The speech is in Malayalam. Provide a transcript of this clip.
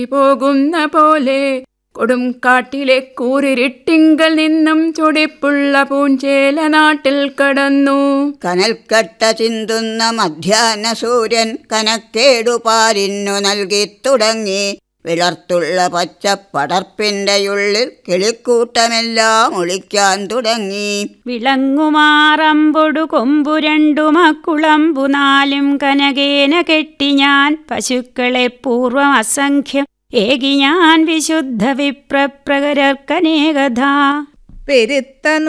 പോകുന്ന പോലെ കൊടും കാട്ടിലെ കൂരിരുട്ടിങ്കൽ നിന്നും ചൊടിപ്പുള്ള പൂഞ്ചേല നാട്ടിൽ കടന്നു കനൽക്കട്ട ചിന്തുന്ന മധ്യാഹ്ന സൂര്യൻ കനക്കേടുപാരിന്നു നൽകി തുടങ്ങി വിളർത്തുള്ള പച്ചപ്പടർപ്പിന്റെ ഉള്ളിൽ കിളിക്കൂട്ടമെല്ലാം ഒളിക്കാൻ തുടങ്ങി വിളങ്ങുമാറമ്പൊടു കൊമ്പു രണ്ടു മക്കുളമ്പു നാലും കനകേന കെട്ടി ഞാൻ പശുക്കളെ പൂർവം അസംഖ്യം ഏകി ഞാൻ വിശുദ്ധ വിപ്രപ്രകരർക്കനേകഥാ പെരുത്ത